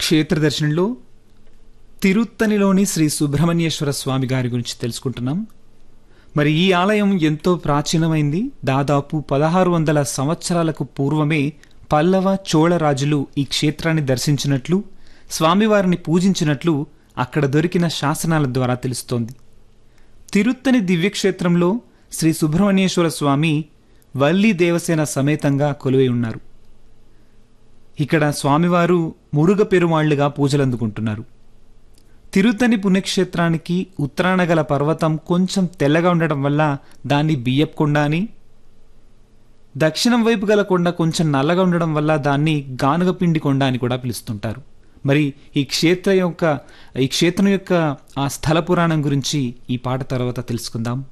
క్షేత్ర దర్శనంలో తిరుత్తనిలోని శ్రీ సుబ్రహ్మణ్యేశ్వర స్వామి గారి గురించి తెలుసుకుంటున్నాం మరి ఈ ఆలయం ఎంతో ప్రాచీనమైంది దాదాపు పదహారు వందల సంవత్సరాలకు పూర్వమే పల్లవ చోళ రాజులు ఈ క్షేత్రాన్ని దర్శించినట్లు స్వామివారిని పూజించినట్లు అక్కడ దొరికిన శాసనాల ద్వారా తెలుస్తోంది తిరుత్తని దివ్యక్షేత్రంలో శ్రీ సుబ్రహ్మణ్యేశ్వర స్వామి వల్లి దేవసేన సమేతంగా కొలువై ఉన్నారు ఇక్కడ స్వామివారు మురుగ పెరుమాళ్లుగా పూజలందుకుంటున్నారు తిరుత్తని పుణ్యక్షేత్రానికి ఉత్తరాన గల పర్వతం కొంచెం తెల్లగా ఉండడం వల్ల దాన్ని బియ్యపు కొండ అని దక్షిణం వైపు గల కొండ కొంచెం నల్లగా ఉండడం వల్ల దాన్ని గానుగపిండి కొండ అని కూడా పిలుస్తుంటారు మరి ఈ క్షేత్ర యొక్క ఈ క్షేత్రం యొక్క ఆ స్థల పురాణం గురించి ఈ పాట తర్వాత తెలుసుకుందాం